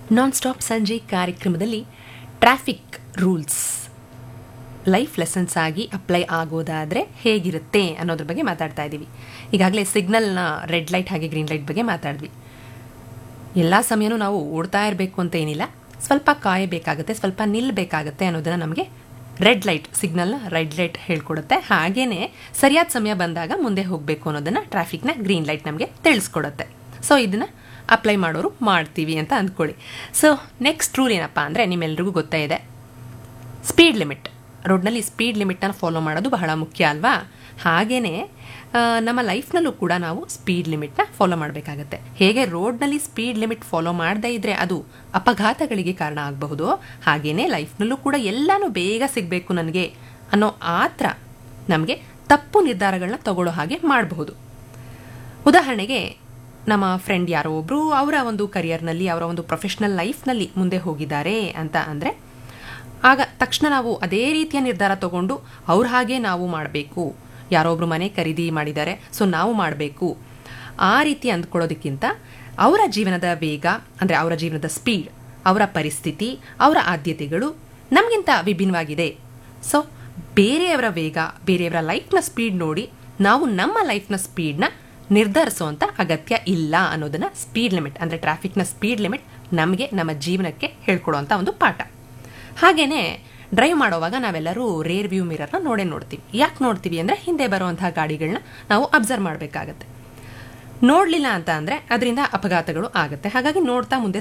ನಾನ್ stop ಸಂಜೆ ಕಾರ್ಯಕ್ರಮದಲ್ಲಿ traffic rules life lessons ಆಗಿ ಅಪ್ಲೈ ಆಗೋದಾದರೆ ಹೇಗಿರುತ್ತೆ ಅನ್ನೋದ್ರ ಬಗ್ಗೆ ಮಾತಾಡ್ತಾ ಇದ್ದೀವಿ ಈಗಾಗಲೇ ಸಿಗ್ನಲ್ನ ರೆಡ್ ಲೈಟ್ ಹಾಗೆ ಗ್ರೀನ್ ಲೈಟ್ ಬಗ್ಗೆ ಮಾತಾಡಿದ್ವಿ ಎಲ್ಲ ಸಮಯನೂ ನಾವು ಓಡ್ತಾ ಇರಬೇಕು ಅಂತ ಏನಿಲ್ಲ ಸ್ವಲ್ಪ ಕಾಯಬೇಕಾಗುತ್ತೆ ಸ್ವಲ್ಪ ನಿಲ್ಲಬೇಕಾಗತ್ತೆ ಅನ್ನೋದನ್ನು ನಮಗೆ ರೆಡ್ ಲೈಟ್ ಸಿಗ್ನಲ್ನ ರೆಡ್ ಲೈಟ್ ಹೇಳ್ಕೊಡುತ್ತೆ ಹಾಗೇನೆ ಸರಿಯಾದ ಸಮಯ ಬಂದಾಗ ಮುಂದೆ ಹೋಗಬೇಕು ಅನ್ನೋದನ್ನು ಟ್ರಾಫಿಕ್ನ ಗ್ರೀನ್ ಲೈಟ್ ನಮಗೆ ತಿಳಿಸ್ಕೊಡುತ್ತೆ ಸೊ ಇದನ್ನು ಅಪ್ಲೈ ಮಾಡೋರು ಮಾಡ್ತೀವಿ ಅಂತ ಅಂದ್ಕೊಳ್ಳಿ ಸೊ ನೆಕ್ಸ್ಟ್ ರೂಲ್ ಏನಪ್ಪ ಅಂದರೆ ನಿಮ್ಮೆಲ್ರಿಗೂ ಗೊತ್ತೇ ಇದೆ ಸ್ಪೀಡ್ ಲಿಮಿಟ್ ರೋಡ್ನಲ್ಲಿ ಸ್ಪೀಡ್ ಲಿಮಿಟನ್ನು ಫಾಲೋ ಮಾಡೋದು ಬಹಳ ಮುಖ್ಯ ಅಲ್ವಾ ಹಾಗೆಯೇ ನಮ್ಮ ಲೈಫ್ನಲ್ಲೂ ಕೂಡ ನಾವು ಸ್ಪೀಡ್ ಲಿಮಿಟ್ನ ಫಾಲೋ ಮಾಡಬೇಕಾಗತ್ತೆ ಹೇಗೆ ರೋಡ್ನಲ್ಲಿ ಸ್ಪೀಡ್ ಲಿಮಿಟ್ ಫಾಲೋ ಮಾಡದೇ ಇದ್ದರೆ ಅದು ಅಪಘಾತಗಳಿಗೆ ಕಾರಣ ಆಗಬಹುದು ಹಾಗೆಯೇ ಲೈಫ್ನಲ್ಲೂ ಕೂಡ ಎಲ್ಲನೂ ಬೇಗ ಸಿಗಬೇಕು ನನಗೆ ಅನ್ನೋ ಆತ್ರ ನಮಗೆ ತಪ್ಪು ನಿರ್ಧಾರಗಳನ್ನ ತಗೊಳ್ಳೋ ಹಾಗೆ ಮಾಡಬಹುದು ಉದಾಹರಣೆಗೆ ನಮ್ಮ ಫ್ರೆಂಡ್ ಯಾರೋ ಒಬ್ಬರು ಅವರ ಒಂದು ಕರಿಯರ್ನಲ್ಲಿ ಅವರ ಒಂದು ಪ್ರೊಫೆಷ್ನಲ್ ಲೈಫ್ನಲ್ಲಿ ಮುಂದೆ ಹೋಗಿದ್ದಾರೆ ಅಂತ ಅಂದರೆ ಆಗ ತಕ್ಷಣ ನಾವು ಅದೇ ರೀತಿಯ ನಿರ್ಧಾರ ತಗೊಂಡು ಅವ್ರ ಹಾಗೆ ನಾವು ಮಾಡಬೇಕು ಯಾರೋ ಒಬ್ರು ಮನೆ ಖರೀದಿ ಮಾಡಿದ್ದಾರೆ ಸೊ ನಾವು ಮಾಡಬೇಕು ಆ ರೀತಿ ಅಂದ್ಕೊಳ್ಳೋದಕ್ಕಿಂತ ಅವರ ಜೀವನದ ವೇಗ ಅಂದರೆ ಅವರ ಜೀವನದ ಸ್ಪೀಡ್ ಅವರ ಪರಿಸ್ಥಿತಿ ಅವರ ಆದ್ಯತೆಗಳು ನಮಗಿಂತ ವಿಭಿನ್ನವಾಗಿದೆ ಸೊ ಬೇರೆಯವರ ವೇಗ ಬೇರೆಯವರ ಲೈಫ್ನ ಸ್ಪೀಡ್ ನೋಡಿ ನಾವು ನಮ್ಮ ಲೈಫ್ನ ಸ್ಪೀಡ್ನ ನಿರ್ಧರಿಸುವಂಥ ಅಗತ್ಯ ಇಲ್ಲ ಅನ್ನೋದನ್ನ ಸ್ಪೀಡ್ ಲಿಮಿಟ್ ಅಂದರೆ ಟ್ರಾಫಿಕ್ನ ಸ್ಪೀಡ್ ಲಿಮಿಟ್ ನಮಗೆ ನಮ್ಮ ಜೀವನಕ್ಕೆ ಹೇಳ್ಕೊಡುವಂಥ ಒಂದು ಪಾಠ ಹಾಗೇನೆ ಡ್ರೈವ್ ಮಾಡೋವಾಗ ನಾವೆಲ್ಲರೂ ರೇರ್ ವ್ಯೂ ಮಿರರ್ನ ನೋಡೇ ನೋಡ್ತೀವಿ ಯಾಕೆ ನೋಡ್ತೀವಿ ಅಂದರೆ ಹಿಂದೆ ಬರುವಂತಹ ಗಾಡಿಗಳನ್ನ ನಾವು ಅಬ್ಸರ್ವ್ ಮಾಡಬೇಕಾಗತ್ತೆ ನೋಡಲಿಲ್ಲ ಅಂತ ಅಂದರೆ ಅದರಿಂದ ಅಪಘಾತಗಳು ಆಗುತ್ತೆ ಹಾಗಾಗಿ ನೋಡ್ತಾ ಮುಂದೆ